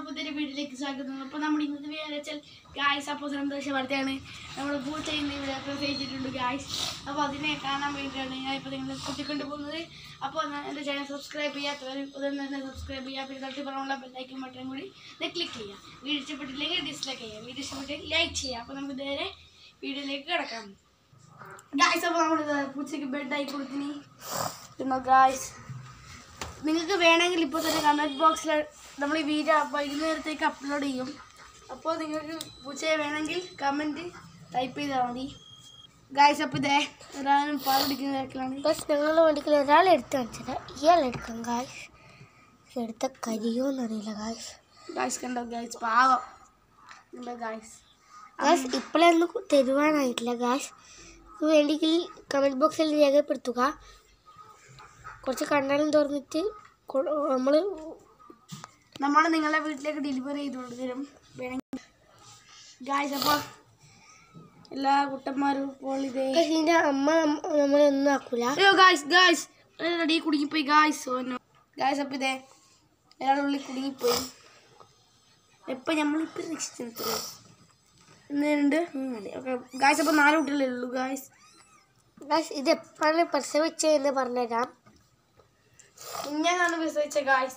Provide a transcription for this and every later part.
പുതിയൊരു വീട്ടിലേക്ക് സ്വാഗതം അപ്പോൾ നമ്മുടെ ഇന്നത്തെ വീഡിയോ വെച്ചാൽ ഗായ്സ് അപ്പോൾ സന്തോഷ വാർത്തയാണ് നമ്മൾ പൂച്ച ഇന്ന് ഇവിടെ പ്രസവിച്ചിട്ടുണ്ട് ഗായ്സ് അപ്പോൾ അതിനെ കാണാൻ വേണ്ടിയിട്ടാണ് ഞാൻ ഇപ്പോൾ നിങ്ങളെ കൂട്ടിക്കൊണ്ട് പോകുന്നത് അപ്പോൾ ഞാൻ എൻ്റെ ചാനൽ സബ്സ്ക്രൈബ് ചെയ്യാത്തവർ ഉടൻ തന്നെ സബ്സ്ക്രൈബ് ചെയ്യുക പിന്നെ തൊട്ട് പറഞ്ഞുള്ള ബെല്ലൈക്കും ബട്ടൺ കൂടി ക്ലിക്ക് ചെയ്യുക വീഡിയോ ഇഷ്ടപ്പെട്ടില്ലെങ്കിൽ ഡിസ്ലൈക്ക് ചെയ്യുക വീഡിയോ ഇഷ്ടപ്പെട്ടില്ലെങ്കിൽ ലൈക്ക് ചെയ്യുക അപ്പോൾ നമുക്ക് നേരെ വീഡിയോയിലേക്ക് കിടക്കാം ഗായ്സ് അപ്പോൾ നമ്മൾ പൂച്ചയ്ക്ക് ബെഡായി കൊടുത്തിനി പിന്നെ ഗായ്സ് നിങ്ങൾക്ക് വേണമെങ്കിൽ ഇപ്പോൾ തന്നെ കമൻറ്റ് ബോക്സിൽ നമ്മൾ ഈ വീഡിയോ വൈകുന്നേരത്തേക്ക് അപ്ലോഡ് ചെയ്യും അപ്പോൾ നിങ്ങൾക്ക് പൂച്ചയെ വേണമെങ്കിൽ കമൻറ്റ് ടൈപ്പ് ചെയ്താൽ മതി ഗായ്സ് അപ്പോൾ ഇതേ ഒരാളും പാൽ പിടിക്കുന്ന തിരക്കിലാണ് ബസ് ഞങ്ങൾ വേണ്ടിക്കൽ ഒരാൾ എടുത്ത് കാണിച്ചത് ഇയാൾ എടുക്കാം ഗായ്സ് എടുത്ത കരിയോ എന്നറിയില്ല ഗായ്സ് ഗായ്സ് കണ്ടോ ഗായ്സ് പാവം കണ്ടോ ഗായ്സ് ഗായ്സ് ഇപ്പോഴൊന്നും തരുവാനായിട്ടില്ല ഗായ്സ് വേണ്ടെങ്കിൽ കമൻറ്റ് ബോക്സിൽ രേഖപ്പെടുത്തുക കുറച്ച് കണ്ണാലും തുറന്നിട്ട് നമ്മൾ നമ്മൾ നിങ്ങളെ വീട്ടിലേക്ക് ഡെലിവറി ചെയ്ത് കൊണ്ടുതരും വേണമെങ്കിൽ ഗായ്സ് അപ്പോൾ എല്ലാ കുട്ടന്മാരും ഇപ്പോൾ ഇതേ ഇതിൻ്റെ അമ്മ നമ്മ- നമ്മളെ ഒന്നും ആക്കൂല അയ്യോ ഗായ്സ് ഗായ്സ് റെഡി കുടുങ്ങിപ്പോയി ഗായ്സ് ഓനോ ഗായ്സ് അപ്പം ഇതേ ഒരാളുടെ ഉള്ളിൽ കുടുങ്ങിപ്പോയി എപ്പോൾ നമ്മളിപ്പോൾ രക്ഷിച്ചെടുത്തത് എന്നുണ്ട് ഓക്കെ ഗായ്സ് അപ്പോൾ നാല് കുട്ടികളേ ഉള്ളൂ ഗായ്സ് ഗായ്സ് ഇത് എപ്പോഴാണ് പ്രസവിച്ചതെന്ന് പറഞ്ഞുതരാം ഇങ്ങനെയാണ് പ്രസവിച്ച ഗായ്സ്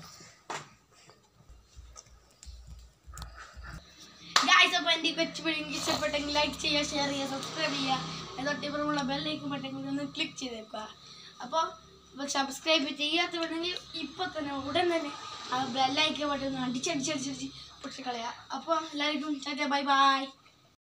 ഗായ്സ് അപ്പോൾ എൻ്റെ കൊച്ചു പിടിയെങ്കിൽ ഇഷ്ടപ്പെട്ടെങ്കിൽ ലൈക്ക് ചെയ്യുക ഷെയർ ചെയ്യുക സബ്സ്ക്രൈബ് ചെയ്യുക തൊട്ടിപ്പുറമുള്ള ബെല്ലൈക്കും ബട്ടൺ ഒന്ന് ക്ലിക്ക് ചെയ്തേക്കുക അപ്പോൾ സബ്സ്ക്രൈബ് ചെയ്യാത്തവരുണ്ടെങ്കിൽ ഇപ്പോൾ തന്നെ ഉടൻ തന്നെ ആ ബെല്ലൈക്കൻ ബട്ടൺ അടിച്ചടിച്ചടിച്ചടിച്ച് പൊട്ടിക്കളയുക അപ്പോൾ എല്ലാവർക്കും ചാറ്റ ബൈ ബൈ